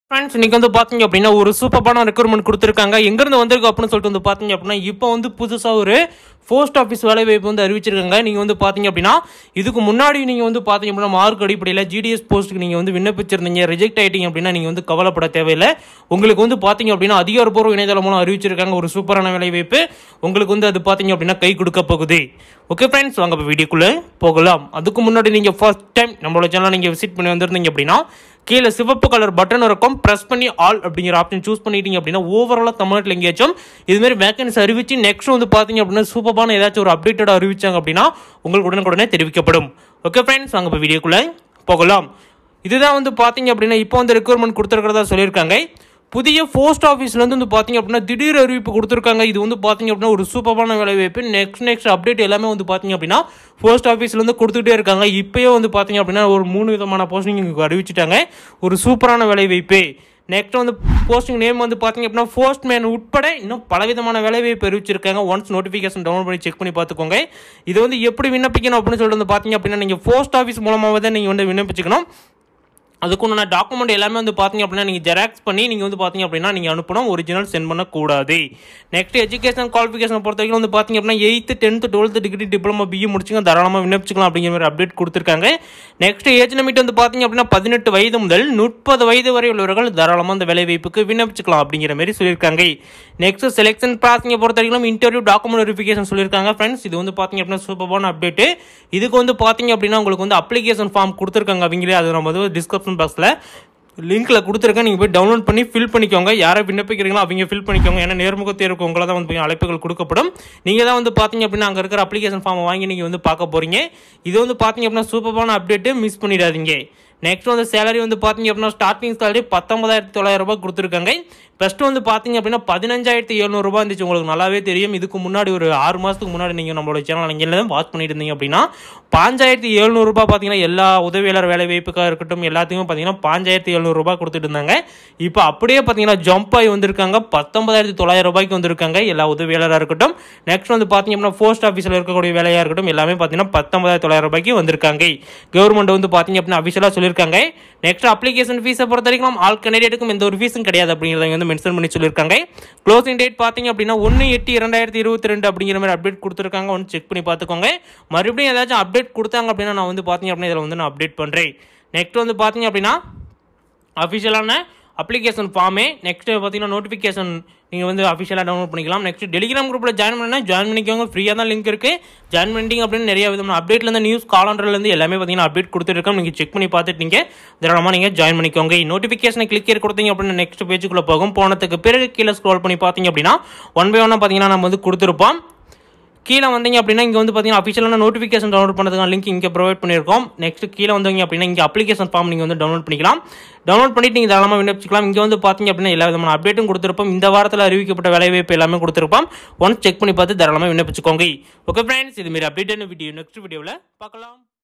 friends இன்னைக்கு வந்து பார்த்தீங்க அப்படின்னா ஒரு சூப்பரான ரெக்ரூட்மெண்ட் கொடுத்துருக்காங்க எங்கேருந்து வந்திருக்கு அப்படின்னு சொல்லிட்டு வந்து பார்த்தீங்க அப்படின்னா இப்போ வந்து புதுசாக ஒரு போஸ்ட் ஆஃபீஸ் வேலை வாய்ப்பு வந்து அறிவிச்சிருக்காங்க நீங்கள் வந்து பார்த்தீங்க அப்படின்னா இதுக்கு முன்னாடி நீங்கள் வந்து பார்த்தீங்க அப்படின்னா மார்க் அடிப்படையில் ஜிடிஎஸ் போஸ்ட்டுக்கு நீங்கள் வந்து விண்ணப்பிச்சிருந்தீங்க ரிஜெக்ட் ஆகிட்டீங்க அப்படின்னா நீங்கள் வந்து கவலைப்பட தேவையில்லை உங்களுக்கு வந்து பார்த்தீங்க அப்படின்னா அதிகாரப்பூர்வ இணையதளம் மூலம் அறிவிச்சிருக்காங்க ஒரு சூப்பரான வேலை வாய்ப்பு உங்களுக்கு வந்து அது பார்த்தீங்க அப்படின்னா கை கொடுக்க போகுது ஓகே ஃப்ரெண்ட்ஸ் வாங்க இப்போ வீடியோக்குள்ளே போகலாம் அதுக்கு முன்னாடி நீங்கள் ஃபர்ஸ்ட் டைம் நம்மளோட சேனலை நீங்கள் விசிட் பண்ணி வந்திருந்தீங்க அப்படின்னா கீழே சிவப்பு கலர் பட்டன் இருக்கும் ப்ரெஸ் பண்ணி ஆல் அப்படிங்கிற ஆப்ஷன் சூஸ் பண்ணிட்டீங்க அப்படின்னா ஓவராலாக தமிழ்நாட்டில் எங்கேயாச்சும் இதுமாரி வேகன்சி அறிவிச்சு நெக்ஸ்ட் வந்து பார்த்தீங்க அப்படின்னா சூப்பரான ஏதாச்சும் ஒரு அப்டேட்டட் அறிவிச்சாங்க அப்படின்னா உங்களுக்கு உடனுக்குடனே தெரிவிக்கப்படும் ஓகே ஃப்ரெண்ட்ஸ் வாங்க இப்போ வீடியோக்குள்ளே போகலாம் இதுதான் வந்து பார்த்தீங்க அப்படின்னா இப்போ வந்து ரெக்ரூட்மெண்ட் கொடுத்துருக்கிறதா சொல்லியிருக்காங்க புதிய போஸ்ட் ஆஃபீஸ்லேருந்து வந்து பார்த்தீங்க அப்படின்னா திடீர் அறிவிப்பு கொடுத்துருக்காங்க இது வந்து பார்த்தீங்க அப்படின்னா ஒரு சூப்பரான வேலை வாய்ப்பு நெக்ஸ்ட் நெக்ஸ்ட் அப்டேட் எல்லாமே வந்து பார்த்தீங்க அப்படின்னா போஸ்ட் ஆஃபீஸ்லேருந்து கொடுத்துட்டே இருக்காங்க இப்போயே வந்து பார்த்தீங்க அப்படின்னா ஒரு மூணு விதமான போஸ்டிங் இங்கே அறிவிச்சிட்டாங்க ஒரு சூப்பரான வேலை வாய்ப்பு நெக்ஸ்ட் வந்து போஸ்டிங் நேம் வந்து பார்த்தீங்க அப்படின்னா போஸ்ட் மேன் உட்பட இன்னும் பலவிதமான வேலைவாய்ப்பு அறிவிச்சிருக்காங்க ஒன்ஸ் நோட்டிஃபிகேஷன் டவுன்லோட் பண்ணி செக் பண்ணி பார்த்துக்கோங்க இது வந்து எப்படி விண்ணப்பிக்கணும் அப்படின்னு சொல்லிட்டு வந்து பார்த்தீங்க அப்படின்னா நீங்கள் போஸ்ட் ஆஃபீஸ் மூலமாக தான் நீங்கள் வந்து விண்ணப்பிச்சுக்கணும் அதுக்குண்டான டாக்குமெண்ட் எல்லாமே வந்து பார்த்தீங்க அப்படின்னா நீங்கள் ஜெராக்ஸ் பண்ணி நீங்கள் வந்து பார்த்தீங்க அப்படின்னா நீங்கள் அனுப்பணும் ஒரிஜினல் சென்ட் பண்ணக்கூடாது நெக்ஸ்ட் எஜுகேஷன் குவாலிஃபிகேஷன் பொறுத்த வரைக்கும் வந்து பார்த்தீங்க அப்படின்னா eighth tenth twelfth degree diploma BE முடிச்சுங்க தாராளமாக விண்ணப்பிச்சுக்கலாம் அப்படிங்கிற மாதிரி அப்டேட் கொடுத்துருக்காங்க நெக்ஸ்ட் ஏஜ் லிமிட் வந்து பார்த்தீங்க அப்படின்னா பதினெட்டு வயது முதல் முப்பது வயது வரை உள்ளவர்கள் தாராளமாக அந்த வேலை வாய்ப்புக்கு விண்ணப்பிச்சுக்கலாம் அப்படிங்கிற மாதிரி சொல்லியிருக்காங்க நெக்ஸ்ட் செலெக்ஷன் ப்ராசஸிங்கை பொறுத்த வரைக்கும் இன்டர்வியூ டாக்குமெண்ட் வெரிஃபிகேஷன் சொல்லியிருக்காங்க ஃப்ரெண்ட்ஸ் இது வந்து பார்த்தீங்க அப்படின்னா சூப்பரான அப்டேட் இதுக்கு வந்து பார்த்தீங்க அப்படின்னா உங்களுக்கு வந்து அப்ளிகேஷன் ஃபார்ம் கொடுத்துருக்காங்க அவங்களே அது நம்ம வந்து டிஸ்கிரிப்ஷன் பாக்ஸில் லிங்க்கில் கொடுத்துருக்கேன் நீங்கள் போய் டவுன்லோட் பண்ணி ஃபில் பண்ணிக்கோங்க யாரை விண்ணப்பிக்கிறீங்களோ அவங்க ஃபில் பண்ணிக்கோங்க ஏன்னா நேர்முக தேர்வுக்கு உங்களை தான் வந்து அழைப்புகள் கொடுக்கப்படும் நீங்கள் தான் வந்து பார்த்தீங்க அப்படின்னா அங்கே இருக்கிற அப்ளிகேஷன் ஃபார்மை வாங்கி நீங்கள் வந்து பார்க்க போகிறீங்க இது வந்து பார்த்தீங்க அப்படின்னா சூப்பரான அப்டேட்டு மிஸ் பண்ணிடாதீங்க நெக்ஸ்ட் வந்து சேலரி வந்து பார்த்தீங்க அப்படின்னா ஸ்டார்டிங் சேலரி பத்தொன்பதாயிரத்தி தொள்ளாயிரம் ரூபாய் கொடுத்துருக்காங்க ஃபஸ்ட்டு வந்து பார்த்தீங்க அப்படின்னா பதினஞ்சாயிரத்தி எழுநூறுபா இருந்துச்சு உங்களுக்கு நல்லாவே தெரியும் இதுக்கு முன்னாடி ஒரு ஆறு மாதத்துக்கு முன்னாடி நீங்கள் நம்மளோட சேனல் நீங்கள் எல்லாம் வாட்ச் பண்ணிட்டு இருந்தீங்க அப்படின்னா பாஞ்சாயிரத்தி எழுநூறுபா பார்த்தீங்கன்னா எல்லா உதவியாளர் வேலை வாய்ப்புக்காக இருக்கட்டும் எல்லாத்துக்குமே பார்த்தீங்கன்னா பாஞ்சாயிரத்தி எழுநூறுபா கொடுத்துட்டு இருந்தாங்க இப்போ அப்படியே பார்த்தீங்கன்னா ஜம்ப் ஆகி வந்திருக்காங்க பத்தொன்பதாயிரத்தி தொள்ளாயிரம் ரூபாய்க்கு வந்திருக்காங்க எல்லா உதவியாளராக இருக்கட்டும் நெக்ஸ்ட் வந்து பார்த்தீங்க அப்படின்னா போஸ்ட் ஆஃபீஸில் இருக்கக்கூடிய வேலையாக இருக்கட்டும் எல்லாமே பார்த்தீங்கன்னா பத்தொன்பதாயிரத்தி தொள்ளாயிரம் ரூபாய்க்கு வந்திருக்காங்க கவர்மெண்ட் வந்து பார்த்தீங்க அப்படின்னா அஃபிஷியலாக சொல்லியிருக்காங்க நெக்ஸ்ட் அப்ளிகேஷன் ஃபீஸை பொறுத்த வரைக்கும் ஆல் கேண்டிடேட்டுக்கும் எந்த ஒரு ஃபீஸும் கிடையாது அப்படிங்கிறத வந்து மென்ஷன் பண்ணி சொல்லியிருக்காங்க க்ளோசிங் டேட் பார்த்தீங்க அப்படின்னா ஒன்று எட்டு இரண்டாயிரத்தி இருபத்தி ரெண்டு அப்படிங்கிற மாதிரி அப்டேட் கொடுத்துருக்காங்க ஒன்று செக் பண்ணி பார்த்துக்கோங்க மறுபடியும் ஏதாச்சும் அப்டேட் கொடுத்தாங்க அப்படின்னா நான் வந்து பார்த்தீங்க அப்படின்னா இதில் வந்து நான் அப்டேட் பண்ணுறேன் நெக்ஸ்ட் வந்து பார்த்தீங்க அப்படின்னா அஃபிஷியலான அப்ளிகேஷன் ஃபார்மே நெக்ஸ்ட் பார்த்தீங்கன்னா நோட்டிஃபிகேஷன் நீங்கள் வந்து அஃபிஷியலாக டவுன்லோட் பண்ணிக்கலாம் நெக்ஸ்ட் டெலிகிராம் குரூப்பில் ஜாயின் பண்ணால் ஜாயின் பண்ணிக்கோங்க ஃப்ரீயாக தான் லிங்க் இருக்குது ஜாயின் பண்ணிட்டீங்க அப்படின்னு நிறைய விதமான அப்டேட்லேருந்து நியூஸ் காலண்டர்லேருந்து எல்லாமே பார்த்தீங்கன்னா அப்டேட் கொடுத்துருக்கோம் நீங்கள் செக் பண்ணி பார்த்துட்டு நீங்கள் தாராளமாக நீங்கள் ஜாயின் பண்ணிக்கோங்க நோட்டிஃபிகேஷனை கிளிக் கொடுத்தீங்க அப்படின்னா நெக்ஸ்ட் பேஜுக்குள்ளே போகும் போனதுக்கு பிறகு கீழே ஸ்க்ரோல் பண்ணி பார்த்தீங்க அப்படின்னா ஒன் பை ஒன்னாக பார்த்தீங்கன்னா நம்ம வந்து கொடுத்துருப்போம் கீழே வந்தீங்க அப்படின்னா இங்கே வந்து பார்த்தீங்கன்னா அஃபிஷியலான நோட்டிஃபிகேஷன் டவுன்லோட் பண்ணுறதுக்கான லிங்க் இங்கே ப்ரொவைட் பண்ணியிருக்கோம் நெக்ஸ்ட் கீழே வந்தீங்க அப்படின்னா இங்கே அப்ளிகேஷன் ஃபார்ம் நீங்கள் வந்து டவுன்லோட் பண்ணிக்கலாம் டவுன்லோட் பண்ணிட்டு நீங்கள் தாராளமாக விண்ணப்பிச்சிக்கலாம் இங்கே வந்து பார்த்தீங்க அப்படின்னா எல்லா விதமான அப்டேட்டும் கொடுத்துருப்போம் இந்த வாரத்தில் அறிவிக்கப்பட்ட வேலைவாய்ப்பு எல்லாமே கொடுத்துருப்போம் ஒன்ஸ் செக் பண்ணி பார்த்து தாராளமாக விண்ணப்பிச்சுக்கோங்க ஓகே ஃப்ரெண்ட்ஸ் இதுமாரி அப்டேட்டான வீடியோ நெக்ஸ்ட் வீடியோவில் பார்க்கலாம்